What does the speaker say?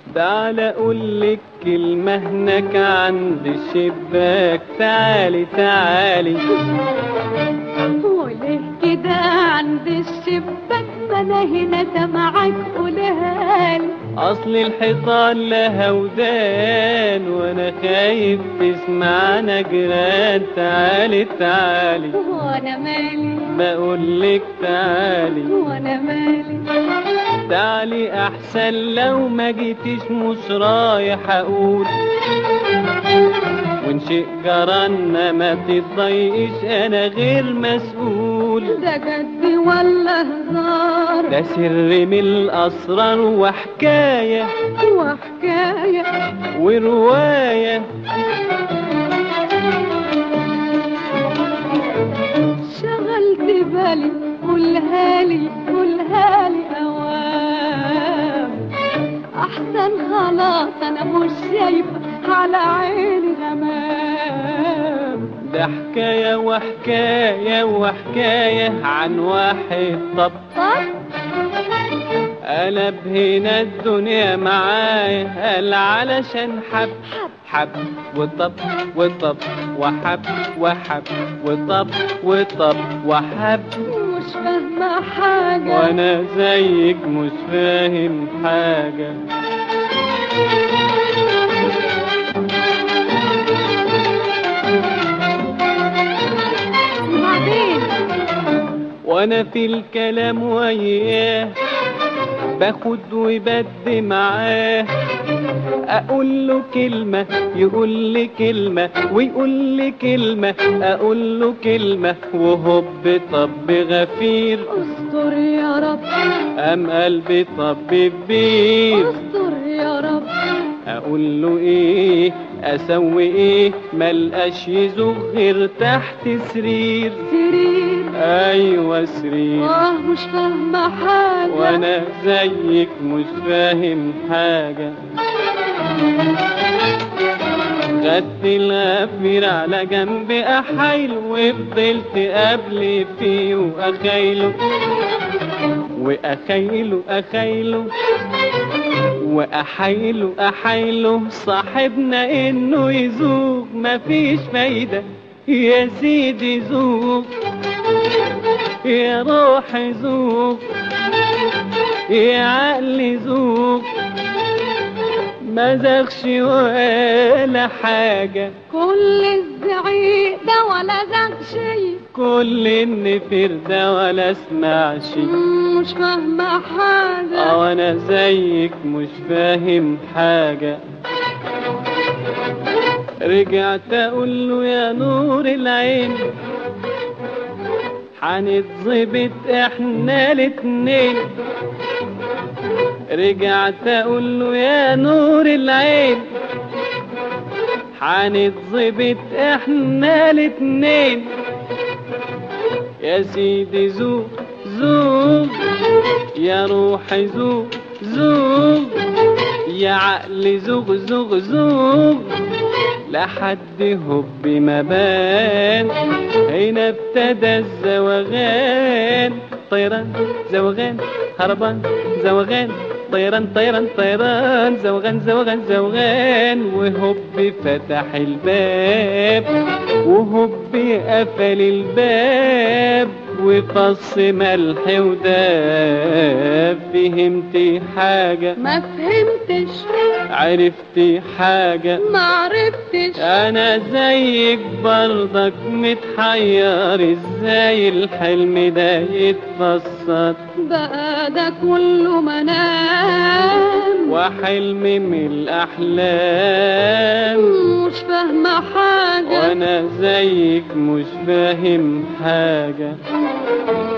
تعال اقولك كلمة هناك عند الشباك تعالي تعالي وليه كده عند الشباك ما انا هنا سامعك قولها لي اصل الحيطان لها ودان وانا خايف تسمعنا جيران تعالي تعالي وانا مالي بقولك تعالي وانا مالي تعالي احسن لو ما جيتيش مش رايح اقول وان شيء جرالنا ما تتضايقش انا غير مسؤول ده جد ولا هزار ده سر من الاسرار وحكايه وحكاية وروايه شغلت بالي قولها لي قولها لي اوام احسن خلاص انا مش شايفه على عيني غمام ده حكايه وحكايه وحكايه عن واحد طب طب قلب هنا الدنيا معايا قال علشان حب حب وطب وطب وحب وحب وطب وطب وحب مش فاهمة حاجة وانا زيك مش فاهم حاجة وبعدين وانا في الكلام وياه باخد وبدي معاه اقول له كلمة يقول لي كلمة ويقول لي كلمة اقول له كلمة وهوب طب غفير استر يا رب ام قلبي طب كبير استر يا رب اقول له ايه اسوي ايه ملقاش يزوغ غير تحت سرير سرير ايوه سرير اه مش فاهمة حاجة وانا زيك مش فاهم حاجة خدت الغفير على جنب احايله وفضلت قبل فيه واخايله واخايله اخايله واحايله احايله صاحبنا انه يزوق مفيش فايدة يا سيدي زوق يا روح زوق يا عقل زوق ما زغش ولا حاجة كل الزعيق ده ولا زغ شي كل النفير ده ولا اسمع شي مم، مش فاهمة حاجة اه انا زيك مش فاهم حاجة رجعت اقول له يا نور العين هنتظبط احنا الاتنين رجعت اقول له يا نور العين هنتظبط احنا الاتنين يا سيدي زوق زوق يا روحي زوق زوق يا عقل زوق زوق زوق لحد هب ما بان هنا ابتدى الزوغان طيران زوغان هربان زوغان طيران طيران طيران زوغان زوغان زوغان وهب فتح الباب وهب قفل الباب وفص ملح وداب فهمتي حاجة ما فهمتش عرفتي حاجة ما عرفتش انا زيك برضك متحير ازاي الحلم ده يتفسر بقى ده كله منام وحلم من الاحلام مش فاهمة حاجة وانا زيك مش فاهم حاجة